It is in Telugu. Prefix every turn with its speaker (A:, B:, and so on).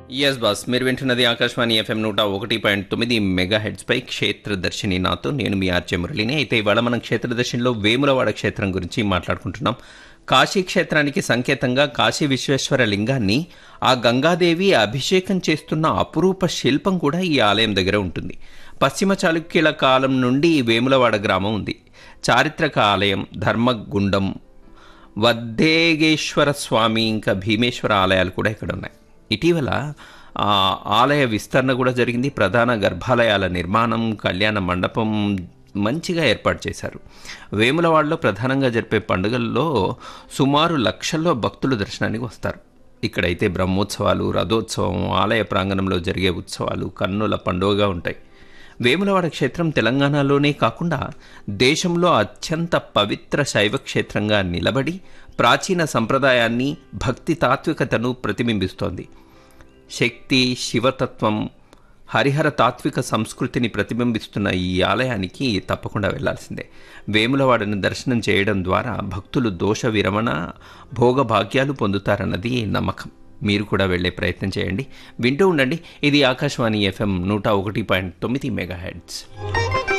A: ఎస్ బాస్ మీరు వింటున్నది ఆకాశవాణి ఎఫ్ఎం నూట ఒకటి పాయింట్ తొమ్మిది మెగా హెడ్స్పై క్షేత్రదర్శిని నాతో నేను మీ ఆర్జే మురళిని అయితే ఇవాళ మనం క్షేత్రదర్శినిలో వేములవాడ క్షేత్రం గురించి మాట్లాడుకుంటున్నాం కాశీ క్షేత్రానికి సంకేతంగా కాశీ విశ్వేశ్వర లింగాన్ని ఆ గంగాదేవి అభిషేకం చేస్తున్న అపురూప శిల్పం కూడా ఈ ఆలయం దగ్గర ఉంటుంది పశ్చిమ చాళుక్యుల కాలం నుండి ఈ వేములవాడ గ్రామం ఉంది చారిత్రక ఆలయం ధర్మగుండం వద్దేగేశ్వర స్వామి ఇంకా భీమేశ్వర ఆలయాలు కూడా ఇక్కడ ఉన్నాయి ఇటీవల ఆ ఆలయ విస్తరణ కూడా జరిగింది ప్రధాన గర్భాలయాల నిర్మాణం కళ్యాణ మండపం మంచిగా ఏర్పాటు చేశారు వేములవాడలో ప్రధానంగా జరిపే పండుగల్లో సుమారు లక్షల్లో భక్తులు దర్శనానికి వస్తారు ఇక్కడైతే బ్రహ్మోత్సవాలు రథోత్సవం ఆలయ ప్రాంగణంలో జరిగే ఉత్సవాలు కన్నుల పండుగగా ఉంటాయి వేములవాడ క్షేత్రం తెలంగాణలోనే కాకుండా దేశంలో అత్యంత పవిత్ర శైవ క్షేత్రంగా నిలబడి ప్రాచీన సంప్రదాయాన్ని భక్తి తాత్వికతను ప్రతిబింబిస్తోంది శక్తి శివతత్వం హరిహర తాత్విక సంస్కృతిని ప్రతిబింబిస్తున్న ఈ ఆలయానికి తప్పకుండా వెళ్లాల్సిందే వేములవాడను దర్శనం చేయడం ద్వారా భక్తులు దోష విరమణ భోగభాగ్యాలు పొందుతారన్నది నమ్మకం మీరు కూడా వెళ్ళే ప్రయత్నం చేయండి వింటూ ఉండండి ఇది ఆకాశవాణి ఎఫ్ఎం నూట ఒకటి పాయింట్ తొమ్మిది మెగా హెడ్స్